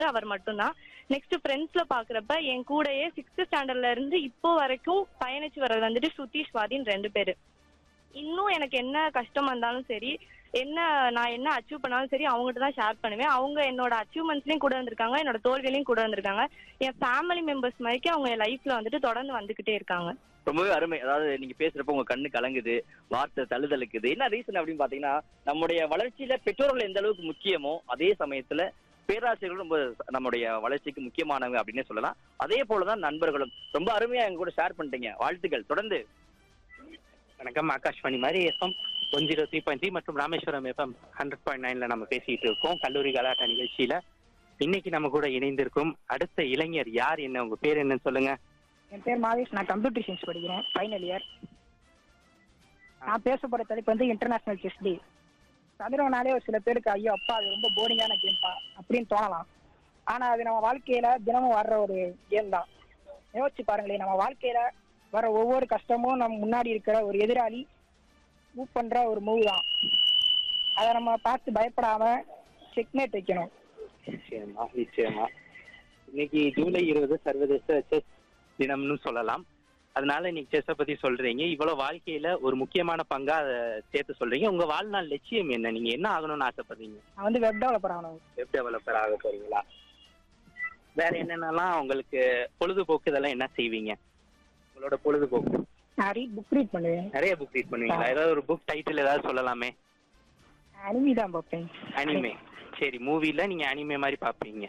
அவர் மட்டும்தான் நெக்ஸ்ட் ஃப்ரெண்ட்ஸ்ல பாக்குறப்ப என் கூடயே சிக்ஸ்த் ஸ்டாண்டர்ட்ல இருந்து இப்போ வரைக்கும் பயணிச்சு வர்றது வந்துட்டு ஸ்ருதி ஸ்வாதின்னு ரெண்டு பேரு இன்னும் எனக்கு என்ன கஷ்டம் வந்தாலும் சரி என்ன நான் என்ன அச்சீவ் பண்ணாலும் சரி அவங்ககிட்ட தான் ஷேர் பண்ணுவேன் அவங்க என்னோட அச்சீவ்மெண்ட்ஸ்லயும் கூட வந்திருக்காங்க என்னோட தோல்வியிலையும் கூட வந்திருக்காங்க என் ஃபேமிலி மெம்பர்ஸ் மாதிரிக்கு அவங்க என் லைஃப்ல வந்துட்டு தொடர்ந்து வந்துகிட்டே இருக்காங்க ரொம்பவே அருமை அதாவது நீங்க பேசுறப்ப உங்க கண்ணு கலங்குது வார்த்தை தழுதழுக்குது என்ன ரீசன் அப்படின்னு பாத்தீங்கன்னா நம்முடைய வளர்ச்சியில பெற்றோர்கள் எந்த அளவுக்கு முக்கியமோ அதே சமயத்துல பேராசிரியர்களும் ரொம்ப நம்முடைய வளர்ச்சிக்கு முக்கியமானவங்க அப்படின்னே சொல்லலாம் அதே போலதான் நண்பர்களும் ரொம்ப அருமையா எங்க கூட ஷேர் பண்ணிட்டீங்க வாழ்த்துக்கள் தொடர்ந்து வணக்கம் ஆகாஷ்வாணி மாதிரி FM one zero three point three மற்றும் ராமேஸ்வரம் எஃப்எம் ஹண்ட்ரட் பாயிண்ட் நைன்ல நம்ம பேசிட்டு இருக்கோம் கல்லூரி கலாட்ட நிகழ்ச்சியில இன்னைக்கு நம்ம கூட இணைந்திருக்கும் அடுத்த இளைஞர் யார் என்ன உங்க பேர் என்னன்னு சொல்லுங்க என் பேர் மாதேஷ் நான் கம்ப்யூட்டர் சயின்ஸ் படிக்கிறேன் ஃபைனல் இயர் நான் பேச போற தலைப்பு வந்து இன்டர்நேஷனல் செஸ் டே சதுரவனாலே ஒரு சில பேருக்கு ஐயோ அப்பா அது ரொம்ப போரிங்கான கேம்பா அப்படின்னு தோணலாம் ஆனா அது நம்ம வாழ்க்கையில தினமும் வர்ற ஒரு கேம் தான் யோசிச்சு பாருங்களேன் நம்ம வாழ்க்கையில வர ஒவ்வொரு கஷ்டமும் நம்ம முன்னாடி இருக்கிற ஒரு எதிராளி மூவ் பண்ற ஒரு மூவ் தான் அதை நம்ம பார்த்து பயப்படாம செக்மேட் வைக்கணும் நிச்சயமா நிச்சயமா இன்னைக்கு ஜூலை இருபது சர்வதேச செஸ் தினம்னு சொல்லலாம் அதனால இன்னைக்கு செஸ்ஸை பத்தி சொல்றீங்க இவ்வளவு வாழ்க்கையில ஒரு முக்கியமான பங்கா அதை சேர்த்து சொல்றீங்க உங்க வாழ்நாள் லட்சியம் என்ன நீங்க என்ன ஆகணும்னு ஆசைப்படுறீங்க நான் வந்து வெப் டெவலப்பர் ஆகணும் வெப் டெவலப்பர் ஆக போறீங்களா வேற என்னென்னலாம் உங்களுக்கு பொழுதுபோக்கு இதெல்லாம் என்ன செய்வீங்க உங்களோட பொழுதுபோக்கு நான் ரீட் புக் ரீட் பண்ணுவேன் நிறைய புக் ரீட் பண்ணுவீங்களா ஏதாவது ஒரு புக் டைட்டில் ஏதாவது சொல்லலாமே அனிமி தான் பார்ப்பேன் அனிமே சரி மூவில நீங்க அனிமே மாதிரி பாப்பீங்க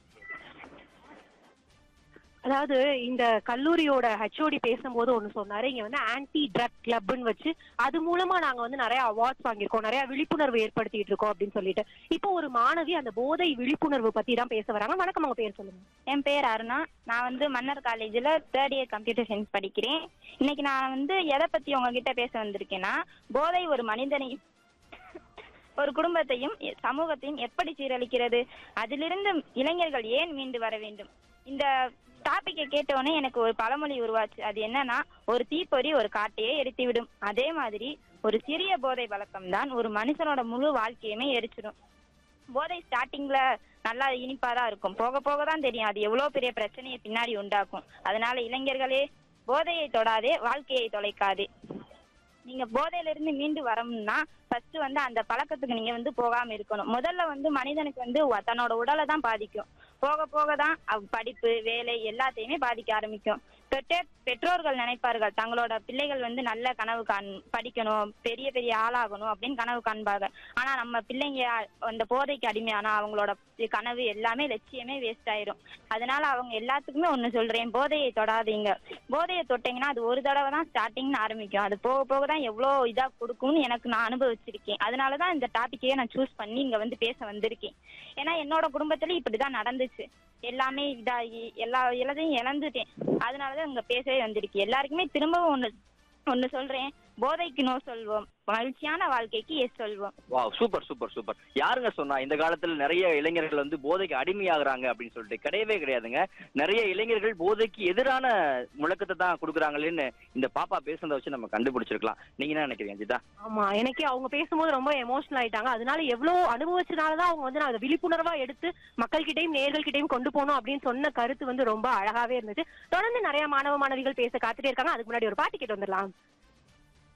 அதாவது இந்த கல்லூரியோட ஹெச்ஓடி பேசும்போது ஒண்ணு சொன்னாரு இங்க வந்து ஆன்டி ட்ரக் கிளப்னு வச்சு அது மூலமா நாங்க வந்து நிறைய அவார்ட்ஸ் வாங்கியிருக்கோம் நிறைய விழிப்புணர்வு ஏற்படுத்திட்டு இருக்கோம் அப்படின்னு சொல்லிட்டு இப்போ ஒரு மாணவி அந்த போதை விழிப்புணர்வு பத்தி தான் பேச வராங்க வணக்கம் அவங்க பேர் சொல்லுங்க என் பேர் அருணா நான் வந்து மன்னர் காலேஜில் தேர்ட் இயர் கம்ப்யூட்டர் சயின்ஸ் படிக்கிறேன் இன்னைக்கு நான் வந்து எதை பத்தி உங்ககிட்ட பேச வந்திருக்கேன்னா போதை ஒரு மனிதனையும் ஒரு குடும்பத்தையும் எ- சமூகத்தையும் எப்படி சீரழிக்கிறது அதிலிருந்து இளைஞர்கள் ஏன் மீண்டு வர வேண்டும் இந்த டாபிக்கை கேட்டவுடனே எனக்கு ஒரு பழமொழி உருவாச்சு அது என்னன்னா ஒரு தீப்பொறி ஒரு காட்டையே எரித்து விடும் அதே மாதிரி ஒரு சிறிய போதை பழக்கம் தான் ஒரு மனுஷனோட முழு வாழ்க்கையுமே எரிச்சிடும் போதை ஸ்டார்டிங்ல நல்லா இனிப்பா தான் இருக்கும் போக போக தான் தெரியும் அது எவ்வளவு பெரிய பிரச்சனையை பின்னாடி உண்டாக்கும் அதனால இளைஞர்களே போதையை தொடாதே வாழ்க்கையை தொலைக்காதே நீங்க போதையில இருந்து மீண்டு வரணும்னா ஃபர்ஸ்ட் வந்து அந்த பழக்கத்துக்கு நீங்க வந்து போகாம இருக்கணும் முதல்ல வந்து மனிதனுக்கு வந்து வ- தன்னோட உடலை தான் பாதிக்கும் போக போக தான் அவ் படிப்பு வேலை எல்லாத்தையுமே பாதிக்க ஆரம்பிக்கும் பெற்றோர் பெற்றோர்கள் நினைப்பார்கள் தங்களோட பிள்ளைகள் வந்து நல்ல கனவு காண் படிக்கணும் பெரிய பெரிய ஆளாகணும் அப்படின்னு கனவு காண்பாங்க ஆனா நம்ம பிள்ளைங்க அந்த போதைக்கு அடிமையானா அவங்களோட கனவு எல்லாமே லட்சியமே வேஸ்ட் ஆயிரும் அதனால அவங்க எல்லாத்துக்குமே ஒண்ணு சொல்றேன் போதையை தொடாதீங்க போதையை தொட்டீங்கன்னா அது ஒரு தடவை தான் ஸ்டார்டிங்னு ஆரம்பிக்கும் அது போக போக தான் எவ்வளவு இதா கொடுக்கும்னு எனக்கு நான் அனுபவிச்சிருக்கேன் அதனாலதான் இந்த டாபிக்கையே நான் சூஸ் பண்ணி இங்க வந்து பேச வந்திருக்கேன் ஏன்னா என்னோட குடும்பத்துல இப்படிதான் நடந்துச்சு எல்லாமே இதாகி எல்லா எல்லாத்தையும் இழந்துட்டேன் அதனாலதான் இங்க பேசவே வந்திருக்கேன் எல்லாருக்குமே திரும்பவும் ஒண்ணு ஒண்ணு சொல்றேன் போதைக்கு நோ சொல்வோம் மகிழ்ச்சியான வாழ்க்கைக்கு எஸ் சொல்வோம் வாவ் சூப்பர் சூப்பர் சூப்பர் யாருங்க சொன்னா இந்த காலத்துல நிறைய இளைஞர்கள் வந்து போதைக்கு அடிமையாகுறாங்க அப்படின்னு சொல்லிட்டு கிடையவே கிடையாதுங்க நிறைய இளைஞர்கள் போதைக்கு எதிரான முழக்கத்தை தான் கொடுக்குறாங்களேன்னு இந்த பாப்பா பேசுனதை வச்சு நம்ம கண்டுபிடிச்சிருக்கலாம் நீங்க என்ன நினைக்கிறீங்க ஜிதா ஆமா எனக்கே அவங்க பேசும்போது ரொம்ப எமோஷனல் ஆயிட்டாங்க அதனால எவ்வளவு அனுபவிச்சனாலதான் அவங்க வந்து நான் அதை விழிப்புணர்வா எடுத்து மக்கள்கிட்டயும் நேர்கள்கிட்டயும் கொண்டு போகணும் அப்படின்னு சொன்ன கருத்து வந்து ரொம்ப அழகாவே இருந்துச்சு தொடர்ந்து நிறைய மாணவ மாணவிகள் பேச காத்துட்டே இருக்காங்க அதுக்கு முன்னாடி ஒரு பாட்டு கேட்டு வந்துடலாம்